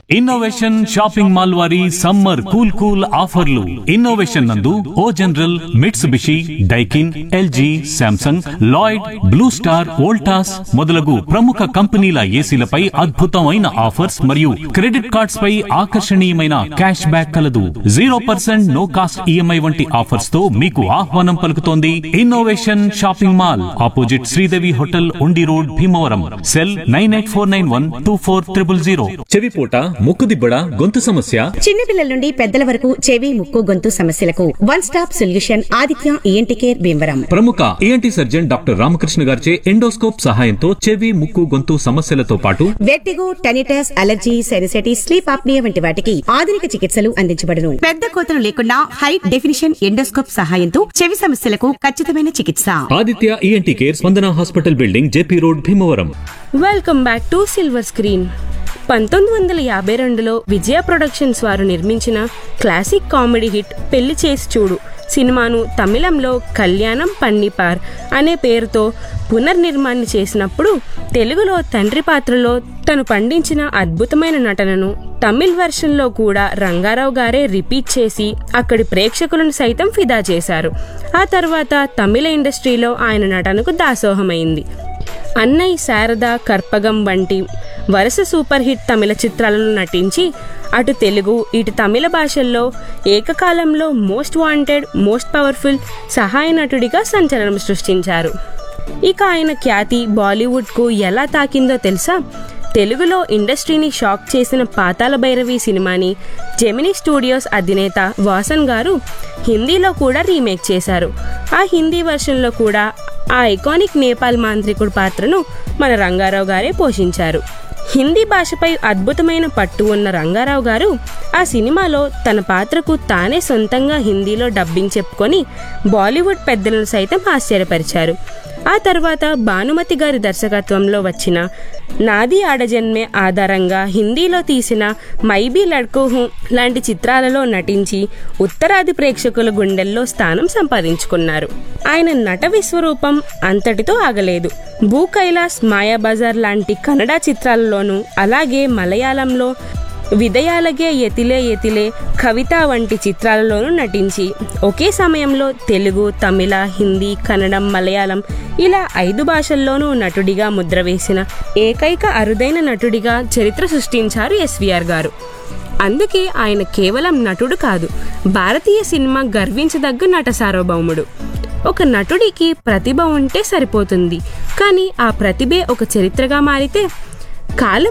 innovation shopping mall వారి summer cool cool ఆఫర్లు innovation నందు O General Mitsubishi Daikin LG Samsung Lloyd Blue Star Voltas మొదలగు ప్రముఖ కంపెనీల ఏసీలపై అద్భుతమైన ఆఫర్స్ మరియు క్రెడిట్ కార్డ్స్ పై ఆకర్షణీయమైన క్యాష్ బ్యాక్ కలదు zero percent no cost EMI వంటి ఆఫర్స్ తో మీకు ఆహ్వానం పలుకుతోంది innovation shopping mall opposite Sridevi hotel Undi road Bhimavaram cell nine eight four nine one two four triple zero చెవిపోట ముక్కుదిబ్బడ గొంతు సమస్య చిన్నపిల్లల నుండి పెద్దల వరకు చెవి ముక్కు గొంతు సమస్యలకు one stop solution Aditya ENT care Bhimavaram ప్రముఖ ఏఎన్టీ సర్జన్ డాక్టర్ రామకృష్ణ గారిచే ఎండోస్కోప్ సహాయంతో చెవి ముక్కు గొంతు సమస్యలతో పాటు vertigo tinnitus allergy sinusitis sleep apnea వంటి వాటికి ఆధునిక చికిత్సలు అందించబడును పెద్ద కోతలు లేకుండా హై డెఫినిషన్ ఎండోస్కోప్ సహాయంతో చెవి సమస్యలకు ఖచ్చితమైన చికిత్స Aditya ENT care Spandana hospital building JP road Bhimavaram welcome back to silver screen పంతొమ్మిది వందల యాభై రెండులో విజయ ప్రొడక్షన్స్ వారు నిర్మించిన క్లాసిక్ కామెడీ హిట్ పెళ్లి చేసి చూడు సినిమాను తమిళంలో కళ్యాణం పన్నిపార్ అనే పేరుతో పునర్నిర్మాణం చేసినప్పుడు తెలుగులో తండ్రి పాత్రలో తను పండించిన అద్భుతమైన నటనను తమిళ్ వెర్షన్లో కూడా రంగారావు గారే రిపీట్ చేసి అక్కడి ప్రేక్షకులను సైతం ఫిదా చేశారు ఆ తర్వాత తమిళ ఇండస్ట్రీలో ఆయన నటనకు దాసోహమైంది అన్నయ్య శారద కర్పగం వంటి వరుస సూపర్ హిట్ తమిళ చిత్రాలలో నటించి అటు తెలుగు ఇటు తమిళ భాషల్లో ఏకకాలంలో మోస్ట్ వాంటెడ్ మోస్ట్ పవర్ఫుల్ సహాయ నటుడిగా సంచలనం సృష్టించారు ఇక ఆయన ఖ్యాతి బాలీవుడ్కు ఎలా తాకిందో తెలుసా తెలుగులో ఇండస్ట్రీని షాక్ చేసిన పాతాల భైరవి సినిమాని జెమినీ స్టూడియోస్ అధినేత వాసన్ గారు హిందీలో కూడా రీమేక్ చేశారు ఆ హిందీ వర్షన్లో కూడా ఆ ఐకానిక్ నేపాల్ మాంత్రికుడు పాత్రను మన రంగారావు గారే పోషించారు హిందీ భాషపై అద్భుతమైన పట్టు ఉన్న రంగారావు గారు ఆ సినిమాలో తన పాత్రకు తానే సొంతంగా హిందీలో డబ్బింగ్ చెప్పుకొని బాలీవుడ్ పెద్దలను సైతం ఆశ్చర్యపరిచారు ఆ తర్వాత భానుమతి గారి దర్శకత్వంలో వచ్చిన నాది ఆడజన్మే ఆధారంగా హిందీలో తీసిన మైబీ లడ్కో హూ లాంటి చిత్రాలలో నటించి ఉత్తరాది ప్రేక్షకుల గుండెల్లో స్థానం సంపాదించుకున్నారు ఆయన నట విశ్వరూపం అంతటితో ఆగలేదు భూ కైలాస్ మాయాబజార్ లాంటి కన్నడ చిత్రాలలోనూ అలాగే మలయాళంలో విదయాలగే ఎతిలే ఎతిలే కవిత వంటి చిత్రాలలోనూ నటించి ఒకే సమయంలో తెలుగు తమిళ హిందీ కన్నడం మలయాళం ఇలా ఐదు భాషల్లోనూ నటుడిగా ముద్ర వేసిన ఏకైక అరుదైన నటుడిగా చరిత్ర సృష్టించారు ఎస్విఆర్ గారు అందుకే ఆయన కేవలం నటుడు కాదు భారతీయ సినిమా గర్వించదగ్గ నట సార్వభౌముడు ఒక నటుడికి ప్రతిభ ఉంటే సరిపోతుంది కానీ ఆ ప్రతిభే ఒక చరిత్రగా మారితే కాలం